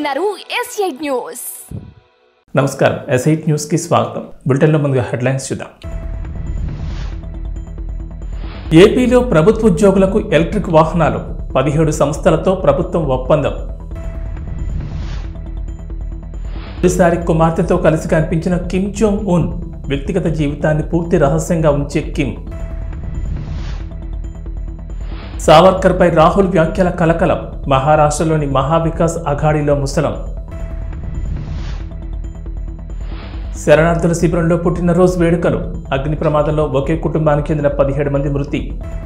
చూస్తున్నారు S eight news నమస్కారం S eight న్యూస్కి స్వాగతం బులెటిన్లో ముందుగా హెడ్లైన్స్ చూద్దాం ఏపీలో ప్రభుత్వ ఉద్యోగులకు ఎలక్ట్రిక్ వాహనాలు పదిహేడు సంస్థలతో ప్రభుత్వం ఒప్పందం తొలిసారి కుమార్తెతో కలిసి కనిపించిన కిమ్ జోంగ్ ఉన్ వ్యక్తిగత జీవితాన్ని పూర్తి రహస్యంగా ఉంచే కిమ్ సావర్కర్పై రాహుల్ వ్యాఖ్యల కలకలం మహారాష్ట్రలోని మహావికాస్ అఘాడీలో ముసలం శరణార్థుల శిబిరంలో పుట్టినరోజు వేడుకలు అగ్ని ప్రమాదంలో ఒకే కుటుంబానికి చెందిన పదిహేడు మంది మృతి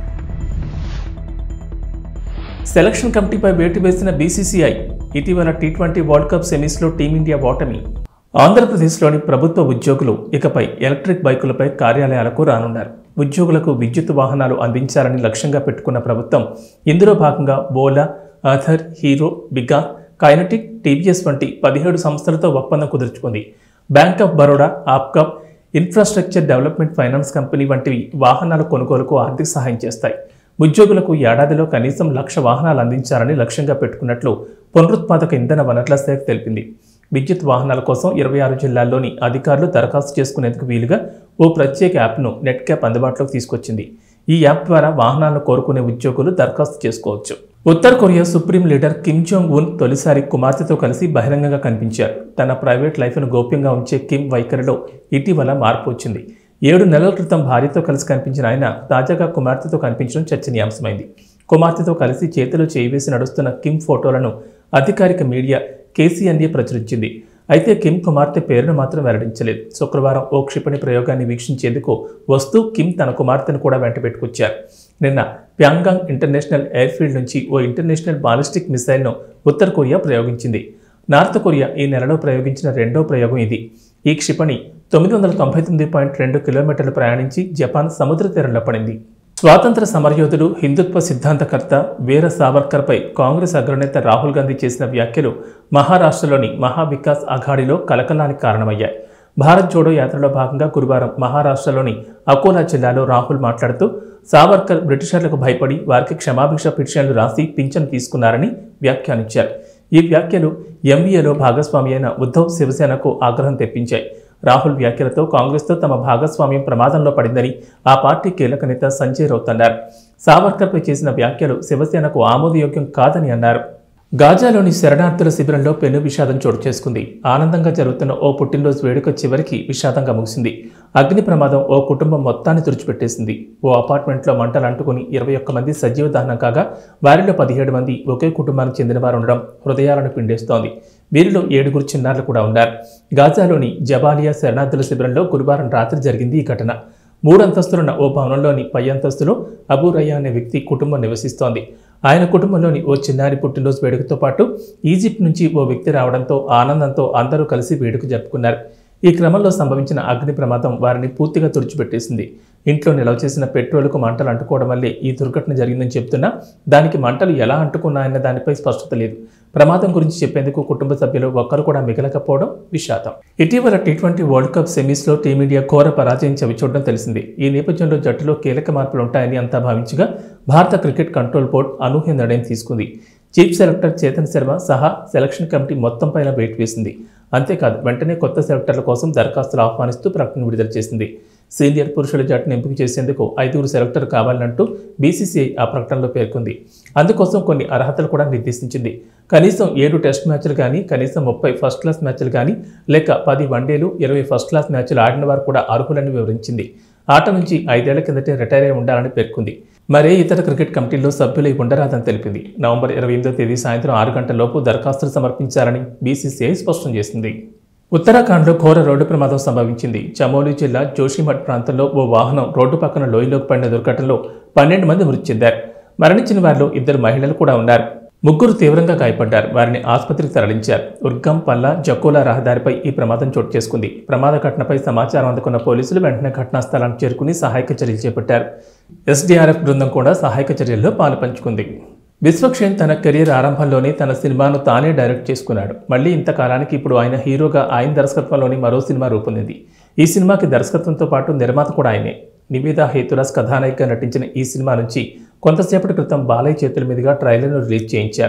సెలక్షన్ కమిటీపై వేటు వేసిన బీసీసీఐ ఇటీవల టీ ట్వంటీ వరల్డ్ కప్ సెమీస్లో టీమిండియా ఓటమి ఆంధ్రప్రదేశ్లోని ప్రభుత్వ ఉద్యోగులు ఇకపై ఎలక్ట్రిక్ బైకులపై కార్యాలయాలకు రానున్నారు ఉద్యోగులకు విద్యుత్ వాహనాలు అందించాలని లక్ష్యంగా పెట్టుకున్న ప్రభుత్వం ఇందులో భాగంగా ఓలా ఆథర్ హీరో బిగా కైనటిక్ టీవీఎస్ వంటి పదిహేడు సంస్థలతో ఒప్పందం కుదుర్చుకుంది Bank of Baroda APCOB infrastructure development finance company వంటివి వాహనాల కొనుగోలుకు ఆర్థిక సహాయం చేస్తాయి ఉద్యోగులకు ఏడాదిలో కనీసం లక్ష వాహనాలు అందించాలని లక్ష్యంగా పెట్టుకున్నట్లు పునరుత్పాదక ఇంధన వనరుల శాఖ తెలిపింది విద్యుత్ వాహనాల కోసం ఇరవై ఆరు జిల్లాల్లోని అధికారులు దరఖాస్తు చేసుకునేందుకు వీలుగా ఓ ప్రత్యేక యాప్ను నెట్ క్యాప్ అందుబాటులోకి తీసుకొచ్చింది ఈ యాప్ ద్వారా వాహనాలను కోరుకునే ఉద్యోగులు దరఖాస్తు చేసుకోవచ్చు ఉత్తర Korea supreme leader Kim Jong Un తొలిసారి కుమార్తెతో కలిసి బహిరంగంగా కనిపించారు తన ప్రైవేట్ లైఫ్ను గోప్యంగా ఉంచే కిమ్ వైఖరిలో ఇటీవల మార్పు వచ్చింది ఏడు నెలల క్రితం భార్యతో కలిసి కనిపించిన ఆయన తాజాగా కుమార్తెతో కనిపించడం చర్చనీయాంశమైంది కుమార్తెతో కలిసి చేతిలో చేయి వేసి నడుస్తున్న కిమ్ ఫోటోలను అధికారిక మీడియా కేసీఎన్ఏ ప్రచురించింది అయితే కిమ్ కుమార్తె పేరును మాత్రం వెల్లడించలేదు శుక్రవారం ఓ క్షిపణి ప్రయోగాన్ని వీక్షించేందుకు వస్తూ కిమ్ తన కుమార్తెను కూడా వెంట పెట్టుకొచ్చారు నిన్న ప్యాంగాంగ్ ఇంటర్నేషనల్ ఎయిర్ఫీల్డ్ నుంచి ఓ ఇంటర్నేషనల్ బాలిస్టిక్ మిసైల్ను ఉత్తర కొరియా ప్రయోగించింది నార్త్ కొరియా ఈ నెలలో ప్రయోగించిన రెండో ప్రయోగం ఇది ఈ క్షిపణి తొమ్మిది వందల తొంభై తొమ్మిది పాయింట్ రెండు కిలోమీటర్లు ప్రయాణించి జపాన్ సముద్ర తీరంలో పడింది స్వాతంత్ర సమరయోధుడు హిందుత్వ సిద్ధాంతకర్త వీర సావర్కర్పై కాంగ్రెస్ అగ్రనేత రాహుల్ గాంధీ చేసిన వ్యాఖ్యలు మహారాష్ట్రలోని మహావికాస్ అఘాడీలో కలకలానికి కారణమయ్యాయి భారత్ జోడో యాత్రలో భాగంగా గురువారం మహారాష్ట్రలోని అకోలా జిల్లాలో రాహుల్ మాట్లాడుతూ సావర్కర్ బ్రిటిషర్లకు భయపడి వారికి క్షమాభిక్ష పిటిషన్లు రాసి పింఛను తీసుకున్నారని వ్యాఖ్యానించారు ఈ వ్యాఖ్యలు ఎంవీఏలో భాగస్వామి అయిన ఉద్ధవ్ శివసేనకు ఆగ్రహం తెప్పించాయి రాహుల్ వ్యాఖ్యలతో కాంగ్రెస్తో తమ భాగస్వామ్యం ప్రమాదంలో పడిందని ఆ పార్టీ కీలక నేత సంజయ్ రౌత్ అన్నారు సావర్కర్పై చేసిన వ్యాఖ్యలు శివసేనకు ఆమోదయోగ్యం కాదని అన్నారు గాజాలోని శరణార్థుల శిబిరంలో పెను విషాదం చోటు చేసుకుంది ఆనందంగా జరుగుతున్న ఓ పుట్టినరోజు వేడుక చివరికి విషాదంగా ముగిసింది అగ్ని ప్రమాదం ఓ కుటుంబం మొత్తాన్ని తుడిచిపెట్టేసింది ఓ అపార్ట్మెంట్లో మంటలు అంటుకుని ఇరవై ఒక్క మంది సజీవ దహనం కాగా వారిలో పదిహేడు మంది ఒకే కుటుంబానికి చెందిన వారు ఉండడం హృదయాలను పిండేస్తోంది వీరిలో ఏడుగురు చిన్నారులు కూడా ఉన్నారు గాజాలోని జబాలియా శరణార్థుల శిబిరంలో గురువారం రాత్రి జరిగింది ఈ ఘటన మూడు అంతస్తులున్న ఓ భవనంలోని పై అంతస్తులో అబూ రయ్యా అనే వ్యక్తి కుటుంబం నివసిస్తోంది ఆయన కుటుంబంలోని ఓ చిన్నారి పుట్టినరోజు వేడుకతో పాటు ఈజిప్ట్ నుంచి ఓ వ్యక్తి రావడంతో ఆనందంతో అందరూ కలిసి వేడుక జరుపుకున్నారు ఈ క్రమంలో సంభవించిన అగ్ని ప్రమాదం వారిని పూర్తిగా తుడిచిపెట్టేసింది ఇంట్లో నిల్వ చేసిన పెట్రోల్కు మంటలు అంటుకోవడం వల్లే ఈ దుర్ఘటన జరిగిందని చెప్తున్నా దానికి మంటలు ఎలా అంటుకున్నాయన్న దానిపై స్పష్టత లేదు ప్రమాదం గురించి చెప్పేందుకు కుటుంబ సభ్యులు ఒక్కరు కూడా మిగలకపోవడం విషాదం ఇటీవల టీ ట్వంటీ వరల్డ్ కప్ సెమీస్లో టీమిండియా ఘోర పరాజయం చవిచూడడం తెలిసింది ఈ నేపథ్యంలో జట్టులో కీలక మార్పులు ఉంటాయని అంతా భావించగా భారత క్రికెట్ కంట్రోల్ బోర్డు అనూహ్య నిర్ణయం తీసుకుంది చీఫ్ సెలెక్టర్ చేతన్ శర్మ సహా సెలక్షన్ కమిటీ మొత్తం పైన వెయిట్ వేసింది అంతేకాదు వెంటనే కొత్త సెలెక్టర్ల కోసం దరఖాస్తులు ఆహ్వానిస్తూ ప్రకటన విడుదల చేసింది సీనియర్ పురుషుల జట్టును ఎంపిక చేసేందుకు ఐదుగురు సెలెక్టర్ కావాలంటూ బీసీసీఐ ఆ ప్రకటనలో పేర్కొంది అందుకోసం కొన్ని అర్హతలు కూడా నిర్దేశించింది కనీసం ఏడు టెస్ట్ మ్యాచ్లు కానీ కనీసం ముప్పై ఫస్ట్ క్లాస్ మ్యాచ్లు కానీ లేక పది వన్డేలు ఇరవై ఫస్ట్ క్లాస్ మ్యాచ్లు ఆడిన వారు కూడా అర్హులని వివరించింది ఆట నుంచి ఐదేళ్ల కిందటే రిటైర్ అయి ఉండాలని పేర్కొంది మరే ఇతర క్రికెట్ కమిటీల్లో సభ్యులై ఉండరాదని తెలిపింది నవంబర్ ఇరవై ఎనిమిదో తేదీ సాయంత్రం ఆరు గంటల లోపు దరఖాస్తులు సమర్పించాలని బీసీసీఐ స్పష్టం చేసింది ఉత్తరాఖండ్లో ఘోర రోడ్డు ప్రమాదం సంభవించింది చమోలి జిల్లా జోషిమఠ్ ప్రాంతంలో ఓ వాహనం రోడ్డు పక్కన లోయలోకి పడిన దుర్ఘటనలో పన్నెండు మంది మృతి చెందారు మరణించిన వారిలో ఇద్దరు మహిళలు కూడా ఉన్నారు ముగ్గురు తీవ్రంగా గాయపడ్డారు వారిని ఆసుపత్రికి తరలించారు ఉర్గం పల్లా జకోలా రహదారిపై ఈ ప్రమాదం చోటు చేసుకుంది ప్రమాద ఘటనపై సమాచారం అందుకున్న పోలీసులు వెంటనే ఘటనా స్థలానికి చేరుకుని సహాయక చర్యలు చేపట్టారు ఎస్డీఆర్ఎఫ్ బృందం కూడా సహాయక చర్యల్లో పాలు పంచుకుంది విశ్వక్షేణ్ తన కెరీర్ ఆరంభంలోనే తన సినిమాను తానే డైరెక్ట్ చేసుకున్నాడు మళ్ళీ ఇంతకాలానికి ఇప్పుడు ఆయన హీరోగా ఆయన దర్శకత్వంలోని మరో సినిమా రూపొందింది ఈ సినిమాకి దర్శకత్వంతో పాటు నిర్మాత కూడా ఆయనే నివేదా హేతురాజ్ కథానాయికగా నటించిన ఈ సినిమా నుంచి కొంతసేపటి క్రితం బాలయ్య చేతుల మీదుగా ట్రైలర్ను రిలీజ్ చేయించారు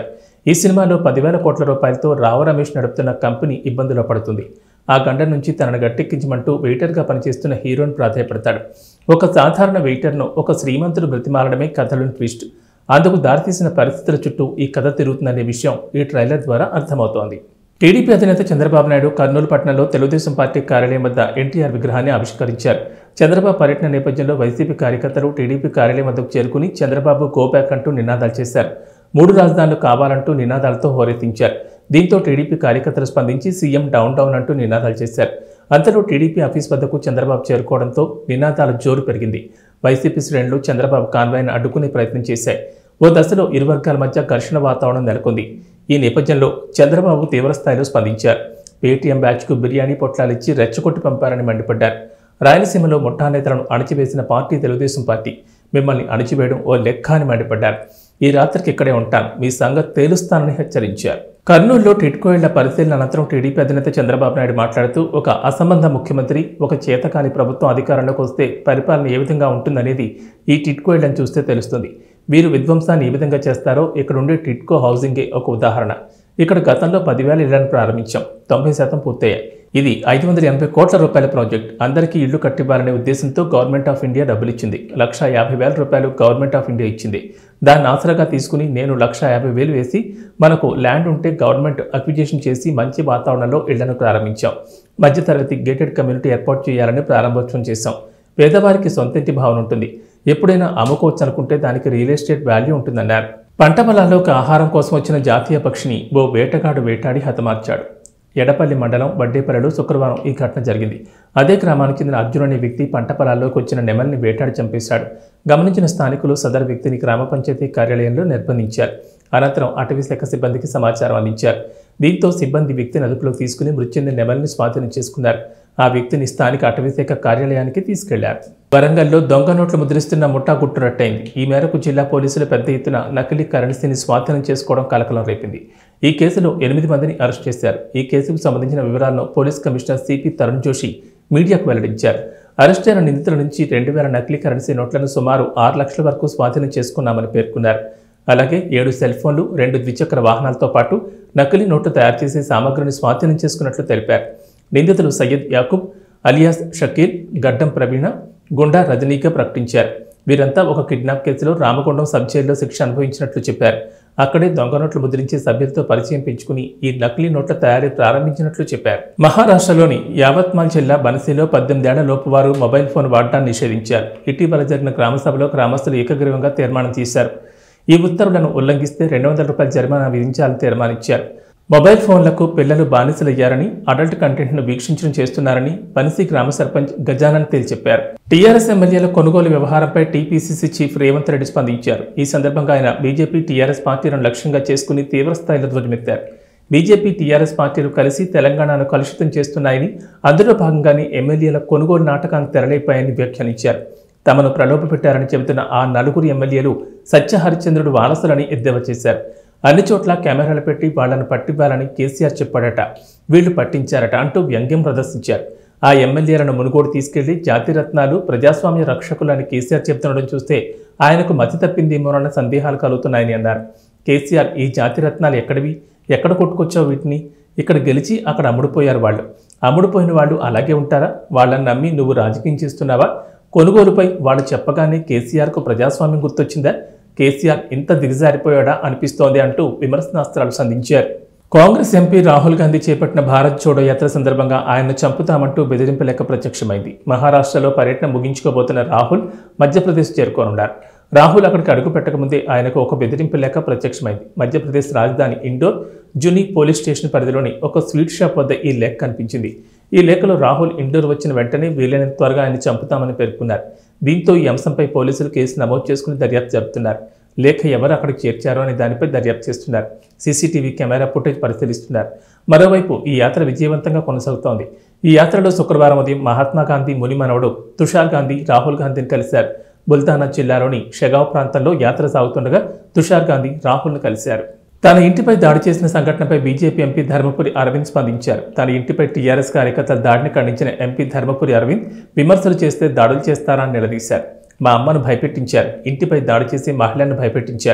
ఈ సినిమాలో పదివేల కోట్ల రూపాయలతో రావు రమేష్ నడుపుతున్న కంపెనీ ఇబ్బందులో పడుతుంది ఆ గండం నుంచి తనను గట్టెక్కించమంటూ వెయిటర్గా పనిచేస్తున్న హీరోని ప్రాధాయపడతాడు ఒక సాధారణ వెయిటర్ను ఒక శ్రీమంతుడు బ్రతిమాలడమే కథలోని ట్విస్ట్ అందుకు దారితీసిన పరిస్థితుల చుట్టూ ఈ కథ తిరుగుతుందనే విషయం ఈ ట్రైలర్ ద్వారా అర్థమవుతోంది టీడీపీ అధినేత చంద్రబాబు నాయుడు కర్నూలు పట్టణంలో తెలుగుదేశం పార్టీ కార్యాలయం వద్ద ఎన్టీఆర్ విగ్రహాన్ని ఆవిష్కరించారు చంద్రబాబు పర్యటన నేపథ్యంలో వైసీపీ కార్యకర్తలు టీడీపీ కార్యాలయం వద్దకు చేరుకుని చంద్రబాబు గోబ్యాక్ అంటూ నినాదాలు చేశారు మూడు రాజధానులు కావాలంటూ నినాదాలతో హోరెత్తించారు దీంతో టీడీపీ కార్యకర్తలు స్పందించి సీఎం డౌన్ డౌన్ అంటూ నినాదాలు చేశారు అంతలో టీడీపీ ఆఫీస్ వద్దకు చంద్రబాబు చేరుకోవడంతో నినాదాల జోరు పెరిగింది వైసీపీ శ్రేణులు చంద్రబాబు కాన్వాయ్ను అడ్డుకునే ప్రయత్నం చేశాయి ఓ దశలో ఇరు వర్గాల మధ్య ఘర్షణ వాతావరణం నెలకొంది ఈ నేపథ్యంలో చంద్రబాబు తీవ్రస్థాయిలో స్పందించారు పేటీఎం బ్యాచ్కు బిర్యానీ పొట్లాలిచ్చి రెచ్చగొట్టి పంపారని మండిపడ్డారు రాయలసీమలో ముఠా నేతలను అణచివేసిన పార్టీ తెలుగుదేశం పార్టీ మిమ్మల్ని అణచివేయడం ఓ లెక్క అని మండిపడ్డారు ఈ రాత్రికి ఇక్కడే ఉంటాను మీ సంగతి తేలుస్తానని హెచ్చరించారు కర్నూలులో టిట్కో ఇళ్ల పరిశీలన అనంతరం టీడీపీ అధినేత చంద్రబాబు నాయుడు మాట్లాడుతూ ఒక అసంబంధ ముఖ్యమంత్రి ఒక చేతకాని ప్రభుత్వం అధికారంలోకి వస్తే పరిపాలన ఏ విధంగా ఉంటుందనేది ఈ టిట్కో ఇళ్లను చూస్తే తెలుస్తుంది వీరు విధ్వంసాన్ని ఏ విధంగా చేస్తారో ఇక్కడ ఉండే టిట్కో హౌసింగే ఒక ఉదాహరణ ఇక్కడ గతంలో పదివేల ఇళ్లను ప్రారంభించాం తొంభై శాతం పూర్తయ్యాయి ఇది ఐదు వందల ఎనభై కోట్ల రూపాయల ప్రాజెక్ట్ అందరికీ ఇళ్లు కట్టివ్వాలనే ఉద్దేశంతో గవర్నమెంట్ ఆఫ్ ఇండియా డబ్బులు ఇచ్చింది లక్ష యాభై వేల రూపాయలు గవర్నమెంట్ ఆఫ్ ఇండియా ఇచ్చింది దాన్ని ఆసరాగా తీసుకుని నేను లక్ష యాభై వేలు వేసి మనకు ల్యాండ్ ఉంటే గవర్నమెంట్ అక్విజిషన్ చేసి మంచి వాతావరణంలో ఇళ్లను ప్రారంభించాం మధ్యతరగతి గేటెడ్ కమ్యూనిటీ ఏర్పాటు చేయాలని ప్రారంభోత్సవం చేశాం పేదవారికి సొంతింటి భావన ఉంటుంది ఎప్పుడైనా అమ్ముకోవచ్చు అనుకుంటే దానికి రియల్ ఎస్టేట్ వాల్యూ ఉంటుందన్నారు పంట పొలాల్లోకి ఆహారం కోసం వచ్చిన జాతీయ పక్షిని ఓ వేటగాడు వేటాడి హతమార్చాడు ఎడపల్లి మండలం వడ్డేపల్లిలో శుక్రవారం ఈ ఘటన జరిగింది అదే గ్రామానికి చెందిన అర్జున్ అనే వ్యక్తి పంట పొలాల్లోకి వచ్చిన నెమల్ని వేటాడి చంపేశాడు గమనించిన స్థానికులు సదరు వ్యక్తిని గ్రామ పంచాయతీ కార్యాలయంలో నిర్బంధించారు అనంతరం అటవీ శాఖ సిబ్బందికి సమాచారం అందించారు దీంతో సిబ్బంది వ్యక్తిని అదుపులోకి తీసుకుని మృతి చెందిన నెమల్ని స్వాధీనం చేసుకున్నారు ఆ వ్యక్తిని స్థానిక అటవీశాఖ కార్యాలయానికి తీసుకెళ్లారు వరంగల్లో దొంగ నోట్లు ముద్రిస్తున్న ముఠా గుట్టురట్టయింది ఈ మేరకు జిల్లా పోలీసులు పెద్ద ఎత్తున నకిలీ కరెన్సీని స్వాధీనం చేసుకోవడం కలకలం రేపింది ఈ కేసులో ఎనిమిది మందిని అరెస్ట్ చేశారు ఈ కేసుకు సంబంధించిన వివరాలను police commissioner CP Tarun Joshi మీడియాకు వెల్లడించారు అరెస్ట్ అయిన నిందితుల నుంచి రెండు వేల నకిలీ కరెన్సీ నోట్లను సుమారు ఆరు లక్షల వరకు స్వాధీనం చేసుకున్నామని పేర్కొన్నారు అలాగే ఏడు సెల్ ఫోన్లు రెండు ద్విచక్ర వాహనాలతో పాటు నకిలీ నోట్లు తయారు చేసే సామగ్రిని స్వాధీనం చేసుకున్నట్లు తెలిపారు నిందితులు సయ్యద్ యాకూబ్ అలియాస్ షకీల్ గడ్డం ప్రవీణ గుండా రజనీగా ప్రకటించారు వీరంతా ఒక కిడ్నాప్ కేసులో రామగుండం సబ్ జైల్లో శిక్ష అనుభవించినట్లు చెప్పారు అక్కడే దొంగ నోట్లు ముద్రించే సభ్యులతో పరిచయం పెంచుకుని ఈ నకిలీ నోట్ల తయారీ ప్రారంభించినట్లు చెప్పారు మహారాష్ట్రలోని యావత్మాల్ జిల్లా బనసీలో పద్దెనిమిదేళ్ల లోపు వారు మొబైల్ ఫోన్ వాడటాన్ని నిషేధించారు ఇటీవల జరిగిన గ్రామసభలో గ్రామస్తులు ఏకగ్రీవంగా తీర్మానం చేశారు ఈ ఉత్తర్వులను ఉల్లంఘిస్తే రెండు వందల రూపాయల జరిమానా విధించాలని తీర్మానించారు మొబైల్ ఫోన్లకు పిల్లలు బానిసలయ్యారని అడల్ట్ కంటెంట్ను వీక్షించడం చేస్తున్నారని పనిసి గ్రామ సర్పంచ్ గజానన్ తేల్చెప్పారు టీఆర్ఎస్ ఎమ్మెల్యేల కొనుగోలు వ్యవహారంపై టీపీసీసీ చీఫ్ రేవంత్ రెడ్డి స్పందించారు ఈ సందర్భంగా ఆయన బీజేపీ టీఆర్ఎస్ పార్టీలను లక్ష్యంగా చేసుకుని తీవ్రస్థాయిలో ధ్వజమెత్తారు బీజేపీ టీఆర్ఎస్ పార్టీలు కలిసి తెలంగాణను కలుషితం చేస్తున్నాయని అందులో భాగంగానే ఎమ్మెల్యేల కొనుగోలు నాటకానికి తెరలేపాయని వ్యాఖ్యానించారు తమను ప్రలోభపెట్టారని చెబుతున్న ఆ నలుగురు ఎమ్మెల్యేలు సత్య హరిశ్చంద్రుడు వారసులని ఎద్దేవా చేశారు అన్ని చోట్ల కెమెరాలు పెట్టి వాళ్లను పట్టివ్వాలని కేసీఆర్ చెప్పాడట వీళ్లు పట్టించారట అంటూ వ్యంగ్యం ప్రదర్శించారు ఆ ఎమ్మెల్యేలను మునుగోడు తీసుకెళ్లి జాతిరత్నాలు ప్రజాస్వామ్య రక్షకులని కేసీఆర్ చెబుతుండడం చూస్తే ఆయనకు మతి తప్పిందేమోనన్న సందేహాలు కలుగుతున్నాయని అన్నారు కేసీఆర్ ఈ జాతిరత్నాలు ఎక్కడివి ఎక్కడ కొట్టుకొచ్చావు వీటిని ఇక్కడ గెలిచి అక్కడ అమ్ముడుపోయారు వాళ్ళు అమ్ముడుపోయిన వాళ్ళు అలాగే ఉంటారా వాళ్ళని నమ్మి నువ్వు రాజకీయం చేస్తున్నావా కొనుగోలుపై వాళ్ళు చెప్పగానే కేసీఆర్కు ప్రజాస్వామ్యం గుర్తొచ్చిందా కేసీఆర్ ఇంత దిగజారిపోయాడా అనిపిస్తోంది అంటూ విమర్శనాస్త్రాలు సంధించారు కాంగ్రెస్ ఎంపీ రాహుల్ గాంధీ చేపట్టిన భారత్ జోడో యాత్ర సందర్భంగా ఆయన్ను చంపుతామంటూ బెదిరింపు లెక్క ప్రత్యక్షమైంది మహారాష్ట్రలో పర్యటన ముగించుకోబోతున్న రాహుల్ మధ్యప్రదేశ్ చేరుకోనున్నారు రాహుల్ అక్కడికి అడుగు పెట్టకముందే ఆయనకు ఒక బెదిరింపు లేఖ ప్రత్యక్షమైంది మధ్యప్రదేశ్ రాజధాని ఇండోర్ జుని పోలీస్ స్టేషన్ పరిధిలోని ఒక స్వీట్ షాప్ వద్ద ఈ లేఖ కనిపించింది ఈ లేఖలో రాహుల్ ఇండోర్ వచ్చిన వెంటనే వీలైనంత త్వరగా ఆయన చంపుతామని పేర్కొన్నారు దీంతో ఈ అంశంపై పోలీసులు కేసు నమోదు చేసుకుని దర్యాప్తు జరుపుతున్నారు లేఖ ఎవరు అక్కడికి చేర్చారో అనే దానిపై దర్యాప్తు చేస్తున్నారు సీసీటీవీ కెమెరా ఫుటేజ్ పరిశీలిస్తున్నారు మరోవైపు ఈ యాత్ర విజయవంతంగా కొనసాగుతోంది ఈ యాత్రలో శుక్రవారం ఉదయం మహాత్మా గాంధీ మునిమనవడు తుషార్ గాంధీ రాహుల్ గాంధీని కలిశారు బుల్తానా జిల్లాలోని షెగావ్ ప్రాంతంలో యాత్ర సాగుతుండగా తుషార్ గాంధీ రాహుల్ను కలిశారు తన ఇంటిపై దాడి చేసిన సంఘటనపై బీజేపీ ఎంపీ ధర్మపురి అరవింద్ స్పందించారు తన ఇంటిపై టీఆర్ఎస్ కార్యకర్తల దాడిని ఖండించిన ఎంపీ ధర్మపురి అరవింద్ విమర్శలు చేస్తే దాడులు చేస్తారా అని నిలదీశారు మా అమ్మను భయపెట్టించారు ఇంటిపై దాడి చేసి మహిళలను భయపెట్టించారు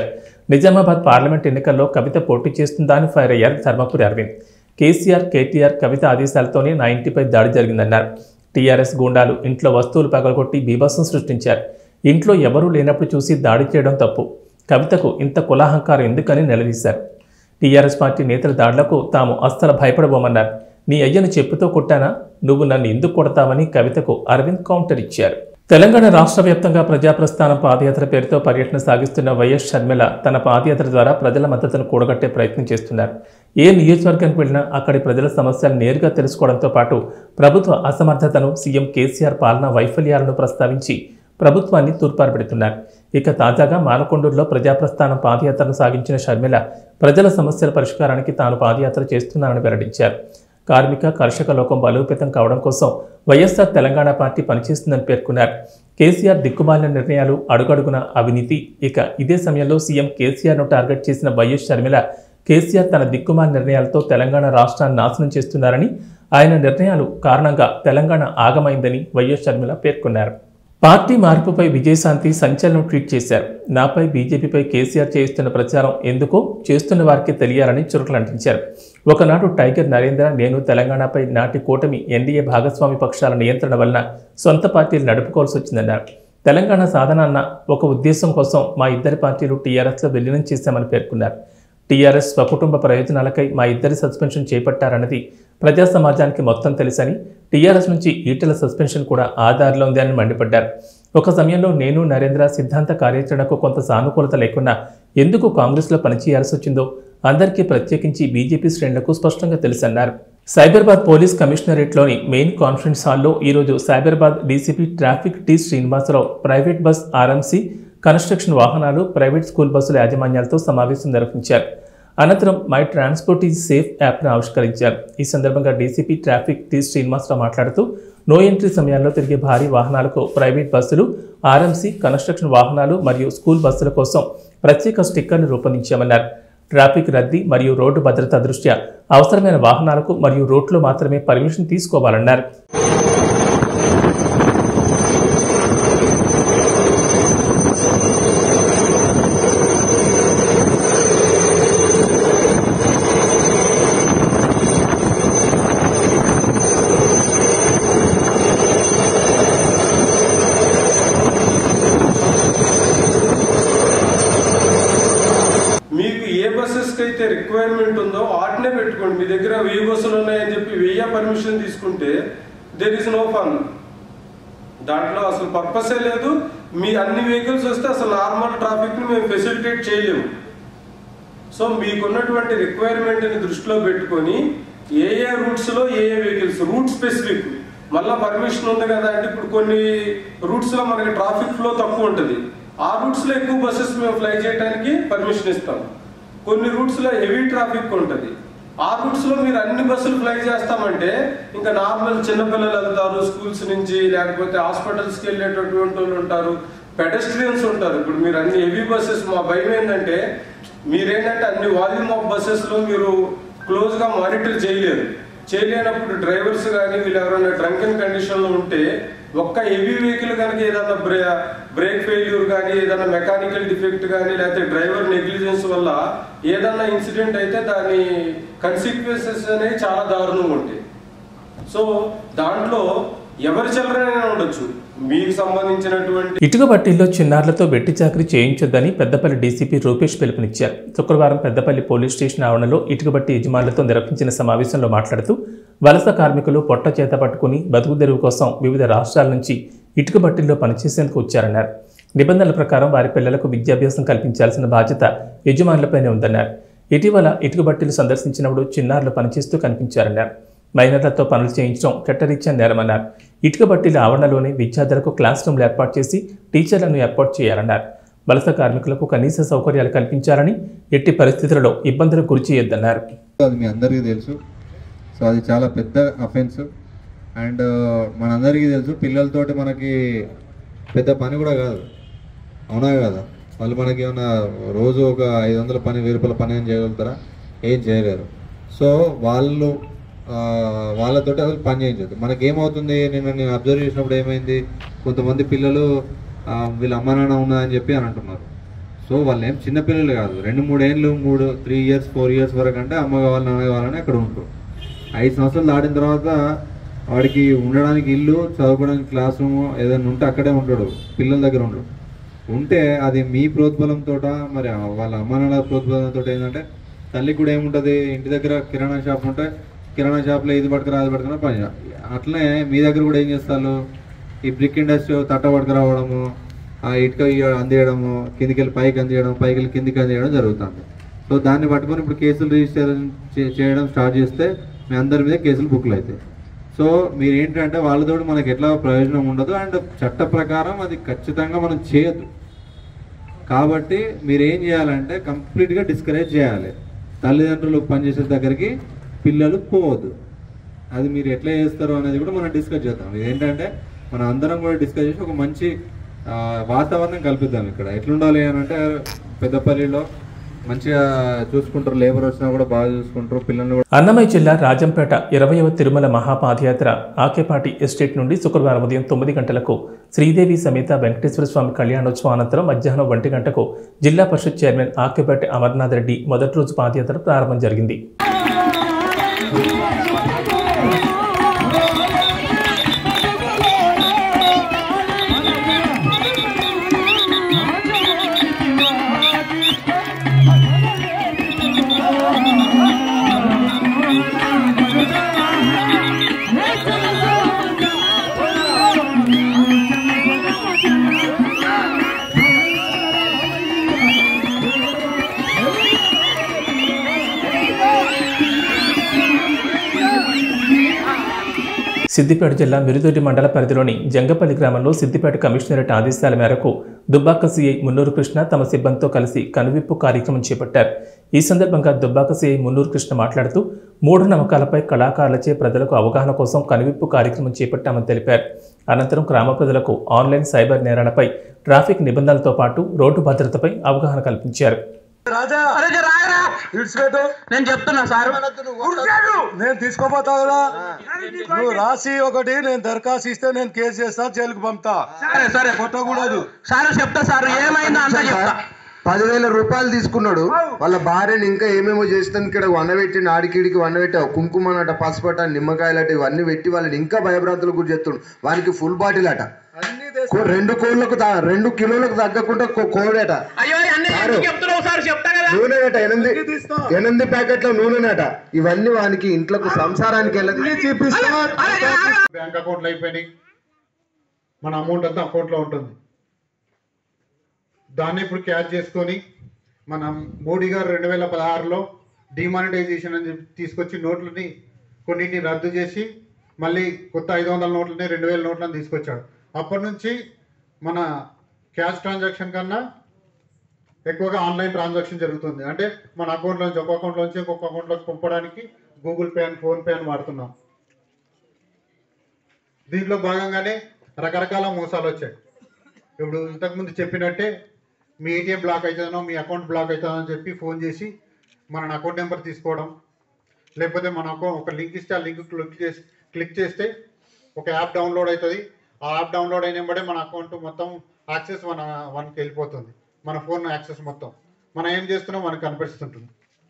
నిజామాబాద్ పార్లమెంట్ ఎన్నికల్లో కవిత పోటీ చేస్తుందా అని ఫైర్ అయ్యారు ధర్మపురి అరవింద్ కేసీఆర్ కేటీఆర్ కవిత ఆదేశాలతోనే నా ఇంటిపై దాడి జరిగిందన్నారు టీఆర్ఎస్ గూండాలు ఇంట్లో వస్తువులు పగలగొట్టి బీభత్సం సృష్టించారు ఇంట్లో ఎవరూ లేనప్పుడు చూసి దాడి చేయడం తప్పు కవితకు ఇంత కులాహంకారం ఎందుకని నిలదీశారు టీఆర్ఎస్ పార్టీ నేతల దాడులకు తాము అస్సలు భయపడబోమన్నారు నీ అయ్యను చెప్పుతో కొట్టానా నువ్వు నన్ను ఎందుకు కొడతావని కవితకు అరవింద్ కౌంటర్ ఇచ్చారు తెలంగాణ రాష్ట్ర వ్యాప్తంగా ప్రజాప్రస్థానం పాదయాత్ర పేరుతో పర్యటన సాగిస్తున్న వైఎస్ షర్మిల తన పాదయాత్ర ద్వారా ప్రజల మద్దతును కూడగట్టే ప్రయత్నం చేస్తున్నారు ఏ నియోజకవర్గానికి వెళ్ళినా అక్కడి ప్రజల సమస్యలు నేరుగా తెలుసుకోవడంతో పాటు ప్రభుత్వ అసమర్థతను సీఎం కేసీఆర్ పాలనా వైఫల్యాలను ప్రస్తావించి ప్రభుత్వాన్ని తూర్పారపెడుతున్నారు ఇక తాజాగా మానకొండూరులో ప్రజాప్రస్థానం పాదయాత్రను సాగించిన షర్మిల ప్రజల సమస్యల పరిష్కారానికి తాను పాదయాత్ర చేస్తున్నానని వెల్లడించారు కార్మిక కర్షక లోకం బలోపేతం కావడం కోసం వైఎస్ఆర్ తెలంగాణ పార్టీ పనిచేస్తుందని పేర్కొన్నారు కేసీఆర్ దిక్కుమాలిన నిర్ణయాలు అడుగడుగున అవినీతి ఇక ఇదే సమయంలో సీఎం కేసీఆర్ను టార్గెట్ చేసిన వైఎస్ షర్మిల కేసీఆర్ తన దిక్కుమాల నిర్ణయాలతో తెలంగాణ రాష్ట్రాన్ని నాశనం చేస్తున్నారని ఆయన నిర్ణయాలు కారణంగా తెలంగాణ ఆగమైందని వైఎస్ షర్మిల పేర్కొన్నారు పార్టీ మార్పుపై విజయశాంతి సంచలనం ట్వీట్ చేశారు నాపై బీజేపీపై కేసీఆర్ చేస్తున్న ప్రచారం ఎందుకో చేస్తున్న వారికి తెలియాలని చురుకులు అంటించారు ఒకనాడు టైగర్ నరేంద్ర నేను తెలంగాణపై నాటి కూటమి ఎన్డీఏ భాగస్వామి పక్షాల నియంత్రణ వలన సొంత పార్టీలు నడుపుకోవాల్సి వచ్చిందన్నారు తెలంగాణ సాధన అన్న ఒక ఉద్దేశం కోసం మా ఇద్దరి పార్టీలు టీఆర్ఎస్లో విలీనం చేశామని పేర్కొన్నారు టీఆర్ఎస్ స్వకుటుంబ ప్రయోజనాలకై మా ఇద్దరి సస్పెన్షన్ చేపట్టారన్నది ప్రజా సమాజానికి మొత్తం తెలుసని టీఆర్ఎస్ నుంచి ఈటెల సస్పెన్షన్ కూడా ఆధార్లో ఉంది అని మండిపడ్డారు ఒక సమయంలో నేను నరేంద్ర సిద్ధాంత కార్యాచరణకు కొంత సానుకూలత లేకున్నా ఎందుకు కాంగ్రెస్లో పనిచేయాల్సి వచ్చిందో అందరికీ ప్రత్యేకించి బీజేపీ శ్రేణులకు స్పష్టంగా తెలుసన్నారు సైబరాబాద్ పోలీస్ కమిషనరేట్లోని మెయిన్ కాన్ఫరెన్స్ హాల్లో ఈరోజు Cyberabad DCP traffic T Srinivasarao private bus RMC construction వాహనాలు ప్రైవేట్ స్కూల్ బస్సుల యాజమాన్యాలతో సమావేశం నిర్వహించారు అనంతరం మై ట్రాన్స్పోర్ట్ ఈజ్ సేఫ్ యాప్ను ఆవిష్కరించారు ఈ సందర్భంగా డీసీపీ ట్రాఫిక్ టి శ్రీనివాసరావు మాట్లాడుతూ నో ఎంట్రీ సమయాల్లో తిరిగే భారీ వాహనాలకు ప్రైవేట్ బస్సులు ఆర్ఎంసీ కన్స్ట్రక్షన్ వాహనాలు మరియు స్కూల్ బస్సుల కోసం ప్రత్యేక స్టిక్కర్ను రూపొందించామన్నారు ట్రాఫిక్ రద్దీ మరియు రోడ్డు భద్రత దృష్ట్యా అవసరమైన వాహనాలకు మరియు రోడ్లో మాత్రమే పర్మిషన్ తీసుకోవాలన్నారు మీకు ఏ బస్సెస్కి అయితే రిక్వైర్మెంట్ ఉందో వాటినే పెట్టుకోండి మీ దగ్గర వెయ్యి బస్సులు ఉన్నాయని చెప్పి వెయ్యి పర్మిషన్ తీసుకుంటే దెర్ ఇస్ నో ఫన్ దాంట్లో అసలు పర్పసే లేదు మీ అన్ని వెహికల్స్ వస్తే అసలు నార్మల్ ట్రాఫిక్ ని మేము ఫెసిలిటేట్ చేయలేము సో మీకున్నటువంటి రిక్వైర్మెంట్ ని దృష్టిలో పెట్టుకొని ఏ ఏ రూట్స్ లో ఏ ఏ వెహికల్స్ రూట్ స్పెసిఫిక్ మళ్ళా పర్మిషన్ ఉంది కదా అంటే ఇప్పుడు కొన్ని రూట్స్ లో మనకి ట్రాఫిక్ ఫ్లో తక్కువ ఉంటుంది ఆ రూట్స్ లో ఎక్కువ బస్సెస్ మేము ఫ్లై చేయడానికి పర్మిషన్ ఇస్తాం కొన్ని రూట్స్ లో హెవీ ట్రాఫిక్ ఉంటుంది ఆ రూట్స్ లో మీరు అన్ని బస్సులు ఫ్లై చేస్తామంటే ఇంకా నార్మల్ చిన్నపిల్లలు వెళ్తారు స్కూల్స్ నుంచి లేకపోతే హాస్పిటల్స్ కి వెళ్ళేటటువంటి వాళ్ళు ఉంటారు పెడస్ట్రియన్స్ ఉంటారు ఇప్పుడు మీరు అన్ని హెవీ బస్సెస్ మా భయం ఏంటంటే మీరేంటంటే అన్ని వాల్యూమ్ ఆఫ్ బస్సెస్ లో మీరు క్లోజ్ గా మానిటర్ చేయలేరు చేయలేనప్పుడు డ్రైవర్స్ కానీ వీళ్ళు ఎవరైనా డ్రంకెన్ కండిషన్ లో ఉంటే ఒక్క హెవీ వెహికల్ కనుక ఏదైనా బ్రే బ్రేక్ ఫెయిల్యూర్ కానీ ఏదైనా మెకానికల్ డిఫెక్ట్ కానీ లేకపోతే డ్రైవర్ నెగ్లిజెన్స్ వల్ల ఏదన్నా ఇన్సిడెంట్ అయితే దాని కన్సిక్వెన్సెస్ అనేవి చాలా దారుణంగా ఉంటాయి సో దాంట్లో ఎవరి చిల్లరైనా ఉండొచ్చు మీకు సంబంధించినటువంటి ఇటుక బట్టీల్లో చిన్నారులతో వెట్టి చాకరీ చేయించొద్దని పెద్దపల్లి డీసీపీ రూపేష్ పిలుపునిచ్చారు శుక్రవారం పెద్దపల్లి పోలీస్ స్టేషన్ ఆవరణలో ఇటుక బట్టి యజమానులతో నిర్వహించిన సమావేశంలో మాట్లాడుతూ వలస కార్మికులు పొట్ట చేత పట్టుకుని బతుకు తెరువు కోసం వివిధ రాష్ట్రాల నుంచి ఇటుక బట్టీల్లో పనిచేసేందుకు వచ్చారన్నారు నిబంధనల ప్రకారం వారి పిల్లలకు విద్యాభ్యాసం కల్పించాల్సిన బాధ్యత యజమానులపైనే ఉందన్నారు ఇటీవల ఇటుక బట్టీలు సందర్శించినప్పుడు చిన్నారులు పనిచేస్తూ కనిపించారన్నారు మైనర్లతో పనులు చేయించడం చట్టరీత్యా నేరమన్నారు ఇటుక బట్టీల ఆవరణలోనే విద్యార్థులకు క్లాస్ రూమ్లు ఏర్పాటు చేసి టీచర్లను ఏర్పాటు చేయాలన్నారు వలస కార్మికులకు కనీస సౌకర్యాలు కల్పించాలని ఎట్టి పరిస్థితులలో ఇబ్బందులకు గురి చేయొద్దన్నారు అది మీ అందరికీ తెలుసు సో అది చాలా పెద్ద అఫెన్స్ అండ్ మనందరికీ తెలుసు పిల్లలతోటి మనకి పెద్ద పని కూడా కాదు అవునా కదా వాళ్ళు మనకి ఏమన్నా రోజు ఒక ఐదు వందల పని వెయ్యి రూపాయల పని ఏం చేయగలుగుతారా ఏం చేయలేరు సో వాళ్ళు ఆ, వాళ్ళతోటి అసలు పని చేయించదు మనకి ఏమవుతుంది నేను నేను అబ్జర్వ్ చేసినప్పుడు ఏమైంది కొంతమంది పిల్లలు ఆ, వీళ్ళ అమ్మ నాన్న ఉన్నదని చెప్పి అని అంటున్నారు సో వాళ్ళు ఏం చిన్నపిల్లలు కాదు రెండు మూడు ఏళ్ళు మూడు త్రీ ఇయర్స్ ఫోర్ ఇయర్స్ వరకు అంటే అమ్మ కావాలి నాన్న కావాలని అక్కడ ఉంటారు ఐదు సంవత్సరాలు దాటిన తర్వాత వాడికి ఉండడానికి ఇల్లు చదువుకోవడానికి క్లాస్ రూమ్ ఏదైనా ఉంటే అక్కడే ఉంటాడు పిల్లల దగ్గర ఉండడు ఉంటే అది మీ ప్రోద్బలంతో మరి వాళ్ళ అమ్మ నాన్న ప్రోద్బలంతో ఏంటంటే తల్లికి కూడా ఏముంటుంది ఇంటి దగ్గర కిరాణా షాప్ ఉంటే కిరాణా షాప్లో ఇది పట్టుకురా అది పట్టుకురా పని చేయాలి. అట్లనే మీ దగ్గర కూడా ఏం చేస్తారు ఈ బ్రిక్ ఇండస్ట్రీ తట్ట పట్టుకురావడము ఆ ఇటుక ఇయ్య- అందేయడము కిందికి వెళ్ళి పైకి అందేయడం పైకి వెళ్ళి కిందికి అందేయడం జరుగుతుంది సో దాన్ని పట్టుకొని ఇప్పుడు కేసులు రిజిస్టర్ చే- చేయడం స్టార్ట్ చేస్తే మీ అందరి మీద కేసులు బుక్లు అవుతాయి సో మీరు ఏంటంటే వాళ్ళతో మనకి ఎట్లా ప్రయోజనం ఉండదు అండ్ చట్ట ప్రకారం అది ఖచ్చితంగా మనం చేయొద్దు కాబట్టి మీరు ఏం చేయాలంటే కంప్లీట్గా డిస్కరేజ్ చేయాలి తల్లిదండ్రులు పనిచేసే దగ్గరికి పిల్లలు పోవద్దు అది మీరు ఎట్లా చేస్తారు అనేది కూడా మనం డిస్కస్ చేద్దాం ఇది ఏంటంటే మనం అందరం కూడా డిస్కస్ చేసి ఒక మంచి ఆ, వాతావరణం కల్పిద్దాం ఇక్కడ ఎట్లుండాలి అని అంటే పెద్దపల్లిలో మంచిగా చూసుకుంటారు లేబర్ వచ్చినా కూడా బాగా చూసుకుంటారు పిల్లల్ని కూడా అన్నమయ్య జిల్లా రాజంపేట ఇరవయవ తిరుమల మహాపాదయాత్ర ఆకేపాటి ఎస్టేట్ నుండి శుక్రవారం ఉదయం తొమ్మిది గంటలకు శ్రీదేవి సమేత వెంకటేశ్వర స్వామి కళ్యాణోత్సవం అనంతరం మధ్యాహ్నం ఒంటి గంటకు జిల్లా పరిషత్ చైర్మన్ ఆకేపాటి అమర్నాథ్ రెడ్డి మొదటి రోజు పాదయాత్ర ప్రారంభం జరిగింది సిద్దిపేట జిల్లా మిరుదొడ్డి మండల పరిధిలోని జంగపల్లి గ్రామంలో సిద్దిపేట కమిషనరేట్ ఆదేశాల మేరకు దుబ్బాక సీఐ మున్నూరు కృష్ణ తమ సిబ్బందితో కలిసి కనువిప్పు కార్యక్రమం చేపట్టారు ఈ సందర్భంగా దుబ్బాక సీఐ మున్నూరు కృష్ణ మాట్లాడుతూ మూఢనమ్మకాలపై కళాకారులచే ప్రజలకు అవగాహన కోసం కనువిప్పు కార్యక్రమం చేపట్టామని తెలిపారు అనంతరం గ్రామ ప్రజలకు ఆన్లైన్ సైబర్ నేరాలపై ట్రాఫిక్ నిబంధనలతో పాటు రోడ్డు భద్రతపై అవగాహన కల్పించారు రాజా ఇడిచిపెట్టు నేను చెప్తున్నా సార్ నేను తీసుకోపోతా కదా నువ్వు రాసి ఒకటి నేను దరఖాస్తు ఇస్తే నేను కేసు చేస్తా జైలుకు పంపుతా సరే సరే కొట్టకూడదు సార్ చెప్తా సార్ ఏమైందో అంతా చెప్తా పదివేల రూపాయలు తీసుకున్నాడు వాళ్ళ భార్యని ఇంకా ఏమేమో చేస్తాను ఇక్కడ వన్నబెట్టి నాడికిడికి వన్నబెట్టావు కుంకుమనట పసుపట నిమ్మకాయలట ఇవన్నీ పెట్టి వాళ్ళని ఇంకా భయభ్రాంతులకు గురి చేస్తుండు వానికి ఫుల్ బాటిల్ అట కో- రెండు కోళ్ళకు తా- రెండు కిలోలకు తగ్గకుండా కో- కోడట అయ్యో అన్నీ సారు. చెప్తున్నావు సార్ చెప్తా కదా నూనెనట ఎనిమిది ఎనిమిది ప్యాకెట్ల నూనెనట ఇవన్నీ వానికి ఇంట్లోకి సంసారానికి వెళ్ళదు బ్యాంక్ అకౌంట్లు అయిపోయినాయి మన అమౌంట్ అంతా అకౌంట్లో ఉంటుంది దాన్ని ఇప్పుడు క్యాచ్ చేసుకొని మనం మోడీ గారు రెండు వేల పదహారులో డిమానిటైజేషన్ అని చెప్పి తీసుకొచ్చి నోట్లని కొన్నిటిని రద్దు చేసి మళ్ళీ కొత్త ఐదు వందల నోట్లని రెండు వేల నోట్లను తీసుకొచ్చాడు అప్పటి నుంచి మన క్యాష్ ట్రాన్సాక్షన్ కన్నా ఎక్కువగా ఆన్లైన్ ట్రాన్సాక్షన్ జరుగుతుంది అంటే మన అకౌంట్లో నుంచి ఒక అకౌంట్లో నుంచి ఇంకొక అకౌంట్లోకి పంపడానికి గూగుల్ పే అని ఫోన్పే అని వాడుతున్నాం దీంట్లో భాగంగానే రకరకాల మోసాలు వచ్చాయి ఇప్పుడు ఇంతకుముందు చెప్పినట్టే మీ ఏటీఎం బ్లాక్ అవుతుందనో మీ అకౌంట్ బ్లాక్ అవుతుందో అని చెప్పి ఫోన్ చేసి మన అకౌంట్ నెంబర్ తీసుకోవడం లేకపోతే మన అకౌంట్ ఒక లింక్ ఇస్తే ఆ లింక్ క్లిక్ చేసి క్లిక్ చేస్తే ఒక యాప్ డౌన్లోడ్ అవుతుంది ఆ యాప్ డౌన్లోడ్ అయిన వెంబడే మన అకౌంట్ మొత్తం యాక్సెస్ మన మనకి వెళ్ళిపోతుంది మన ఫోన్ యాక్సెస్ మొత్తం మనం ఏం చేస్తున్నాం మనకు కనిపిస్తుంటుంది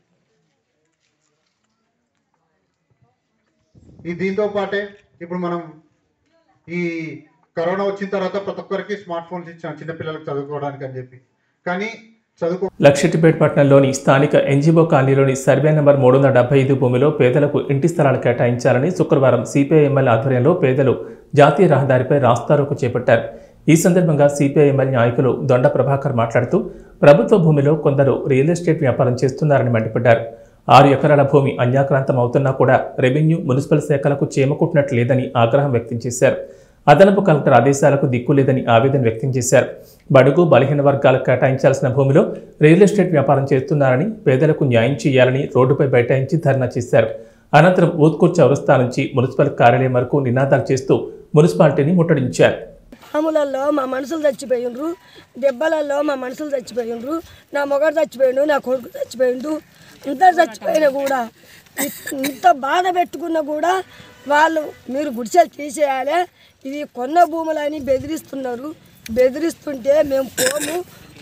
ఈ దీంతో పాటే ఇప్పుడు మనం ఈ కరోనా వచ్చిన తర్వాత ప్రతి ఒక్కరికి స్మార్ట్ ఫోన్స్ ఇచ్చాం చిన్నపిల్లలకు చదువుకోవడానికి అని చెప్పి కానీ చదువుకో లక్షటిపేట పట్టణంలోని స్థానిక ఎన్జిఓ కాలనీలోని సర్వే నెంబర్ మూడు వందల డెబ్బై ఐదు భూమిలో పేదలకు ఇంటి స్థలాలు కేటాయించాలని శుక్రవారం సిపిఐఎంఎల్ ఆధ్వర్యంలో పేదలు జాతీయ రహదారిపై రాస్తారోకు చేపట్టారు ఈ సందర్భంగా సిపిఐఎంఎల్ నాయకులు దొండ ప్రభాకర్ మాట్లాడుతూ ప్రభుత్వ భూమిలో కొందరు రియల్ ఎస్టేట్ వ్యాపారం చేస్తున్నారని మండిపడ్డారు ఆరు ఎకరాల భూమి అన్యాక్రాంతం అవుతున్నా కూడా రెవెన్యూ మున్సిపల్ శాఖలకు చేమకుట్టినట్లు లేదని ఆగ్రహం వ్యక్తం చేశారు అదనపు కలెక్టర్ ఆదేశాలకు దిక్కు లేదని ఆవేదన వ్యక్తం చేశారు బడుగు బలహీన వర్గాలకు కేటాయించాల్సిన భూమిలో రియల్ ఎస్టేట్ వ్యాపారం చేస్తున్నారని పేదలకు న్యాయం చేయాలని రోడ్డుపై బైఠాయించి ధర్నా చేశారు అనంతరం ఊత్కూర్ చౌరస్తా నుంచి మున్సిపల్ కార్యాలయం వరకు నినాదాలు చేస్తూ మున్సిపాలిటీని ముట్టడించారు పాములలో మా మనుషులు చచ్చిపోయిండ్రు దెబ్బలలో మా మనుషులు చచ్చిపోయిండ్రు నా మొగడు చచ్చిపోయిండు నా కొడుకు చచ్చిపోయిండు అంతా చచ్చిపోయినా కూడా ఇ- ఇంత బాధ పెట్టుకున్నా కూడా వాళ్ళు మీరు గుడిసెలు తీసేయాలి ఇవి కొన్న భూములని బెదిరిస్తున్నారు బెదిరిస్తుంటే మేము పోము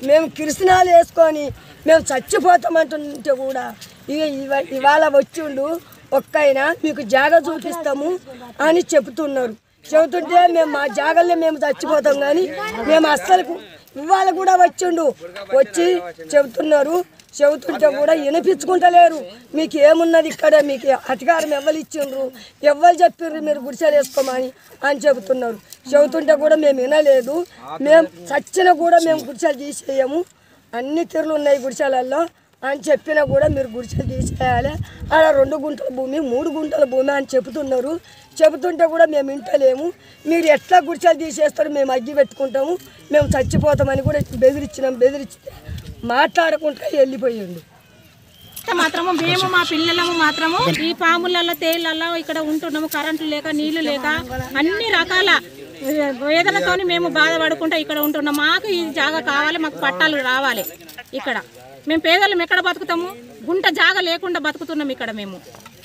మేము కిరసనాలు వేసుకొని మేము చచ్చిపోతామంటుంటే కూడా ఇక ఇవ- ఇవాళ వచ్చిండు ఒక్కైనా మీకు జాగ చూపిస్తాము అని చెబుతున్నారు చెబుతుంటే మేము మా జాగల్లో మేము చచ్చిపోతాం కానీ మేము అస్సలు ఇవాళ కూడా వచ్చిండు వచ్చి చెబుతున్నారు చెబుతుంటే కూడా వినిపించుకుంటలేరు మీకు ఏమున్నది ఇక్కడ మీకు అధికారం ఎవరు ఇచ్చిండ్రు ఎవరు చెప్పిండ్రు మీరు గుడిసెలు వేసుకోమని అని చెబుతున్నారు చెబుతుంటే కూడా మేము వినలేదు మేము చచ్చినా కూడా మేము గుడిసెలు తీసేయము అన్ని తీరులు ఉన్నాయి గుడిసెలలో అని చెప్పినా కూడా మీరు గుడిసెలు తీసేయాలి ఆడ రెండు గుంటల భూమి మూడు గుంటల భూమి అని చెబుతున్నారు చెబుతుంటే కూడా మేము వింటలేము మీరు ఎట్లా గుడిసెలు తీసేస్తారో మేము అగ్గి పెట్టుకుంటాము మేము చచ్చిపోతామని కూడా బెదిరించినాం బెదిరిస్తే మాట్లాడకుండా వెళ్ళిపోయిండు మాత్రము మేము మా పిల్లలము మాత్రము ఈ పాములలో తేళ్లలో ఇక్కడ ఉంటున్నాము కరెంటు లేక నీళ్లు లేక అన్ని రకాల వేదనతోని మేము బాధపడుకుంటూ ఇక్కడ ఉంటున్నాం మాకు ఈ జాగా కావాలి మాకు పట్టాలు రావాలి ఇక్కడ మేము పేదలం ఎక్కడ బతుకుతాము గుంట జాగా లేకుండా బతుకుతున్నాం ఇక్కడ మేము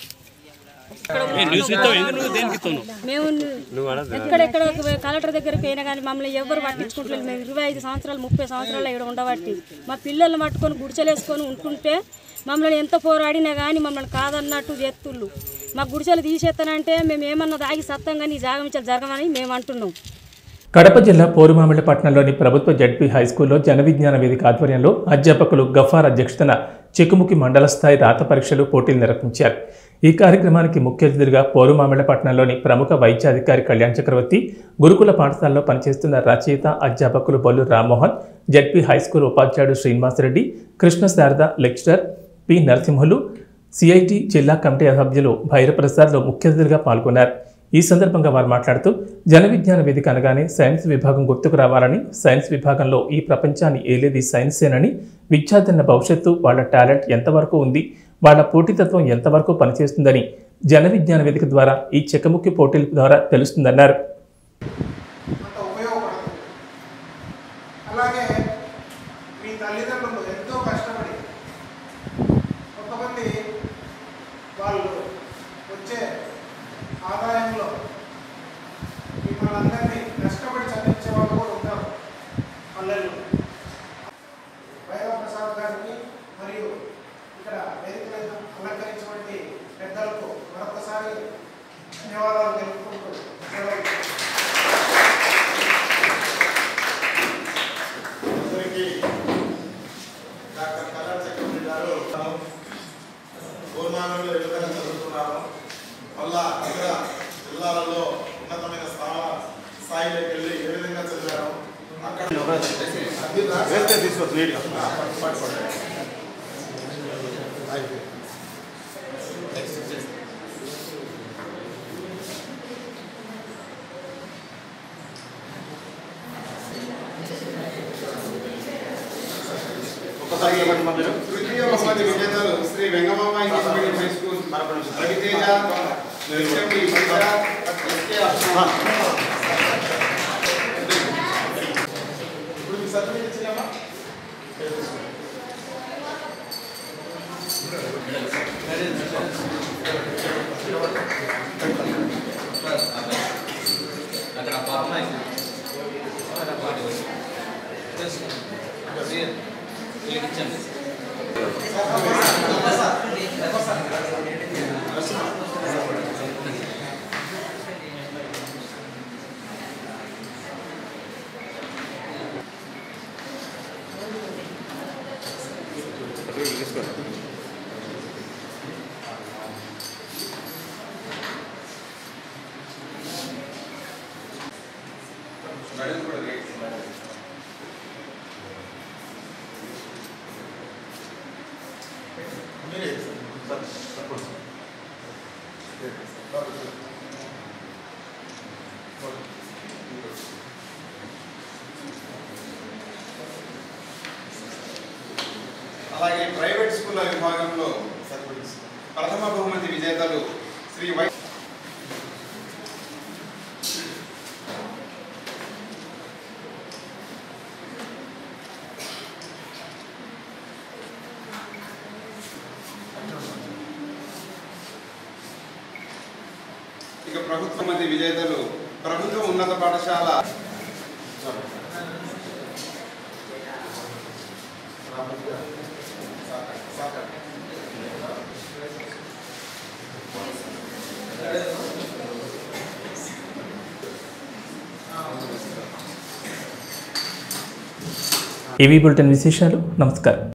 మేము ఎక్కడెక్కడ కలెక్టర్ దగ్గరికి పోయినా కానీ మమ్మల్ని ఎవరు పట్టించుకుంటలేదు మేము ఇరవై ఐదు సంవత్సరాలు ముప్పై సంవత్సరాలు ఇక్కడ ఉండబట్టి మా పిల్లల్ని పట్టుకొని గుడిసెలేసుకొని ఉంటుంటే మమ్మల్ని ఎంత పోరాడినా కానీ మమ్మల్ని కాదన్నట్టు చేస్తుళ్ళు మా గుడిసెలు తీసేస్తానంటే మేము ఏమన్నా దాగి సత్తం కానీ ఈ జాగమించాలి జరగమని మేము అంటున్నాం కడప జిల్లా పోరుమామిళ్ళ పట్టణంలోని ప్రభుత్వ జడ్పీ హైస్కూల్లో జన విజ్ఞాన వేదిక ఆధ్వర్యంలో అధ్యాపకులు గఫార్ అధ్యక్షతన చెకుముకి మండల స్థాయి రాత పరీక్షలు పోటీలు నిర్వహించారు ఈ కార్యక్రమానికి ముఖ్య అతిథిగా పోరుమామిళ్ళ పట్టణంలోని ప్రముఖ వైద్యాధికారి కళ్యాణ్ చక్రవర్తి గురుకుల పాఠశాలలో పనిచేస్తున్న రచయిత అధ్యాపకులు బొల్లు రామ్మోహన్ జడ్పీ హైస్కూల్ ఉపాధ్యాయుడు Srinivasareddy Krishna Sarada lecturer P Narasimhulu CIT జిల్లా కమిటీ సభ్యులు భైరప్రసాద్లో ముఖ్య అతిథిగా పాల్గొన్నారు ఈ సందర్భంగా వారు మాట్లాడుతూ జన విజ్ఞాన వేదిక అనగానే సైన్స్ విభాగం గుర్తుకు రావాలని సైన్స్ విభాగంలో ఈ ప్రపంచాన్ని ఏలేది సైన్సేనని విద్యార్థుల భవిష్యత్తు వాళ్ళ టాలెంట్ ఎంతవరకు ఉంది వాళ్ళ పోటీతత్వం ఎంతవరకు పనిచేస్తుందని జన విజ్ఞాన వేదిక ద్వారా ఈ చెకముక్కి పోటీల ద్వారా తెలుస్తుందన్నారు అంత ఉపయోగపడుతుంది అలాగే మీ తల్లిదండ్రులు ఎంతో కష్టపడి కొంతమంది వాళ్ళు వచ్చే ఆదాయంలో మిమ్మల్ని అందరినీ కష్టపడి చదివించే వాళ్ళు కూడా ఉంటారు పల్లెల్లో వైభవ ప్రసాద్ గారికి మరియు ఇక్కడ వేదిక మీద అలంకరించినటువంటి పెద్దలకు మరొకసారి ధన్యవాదాలు తెలుపుకుంటూ సెలవు అందరికీ డాక్టర్ కళ్యాణ్ చక్రవర్తి గారు పూర్మానంలో ఏ విధంగా చదువుతున్నారు మళ్ళా ఇతర జిల్లాలలో ఉన్నతమైన స్థాన స్థాయిలోకి వెళ్ళి ఏ విధంగా చదివారు అక్కడ తృతీయ బహుమతి విజేతలు Sri Vengamama English medium high school Raviteja SMD Vidya, SK Archana. ఇప్పుడు మీ సర్టిఫికేట్ ఇచ్చామా అలాగే ప్రైవేట్ స్కూళ్ళ విభాగంలో ప్రథమ బహుమతి విజేతలు శ్రీ వై ఇక ప్రభుత్వ మంది విజేతలు ప్రభుత్వ ఉన్నత పాఠశాల ఏవీ బులెటిన్ విశేషాలు నమస్కారం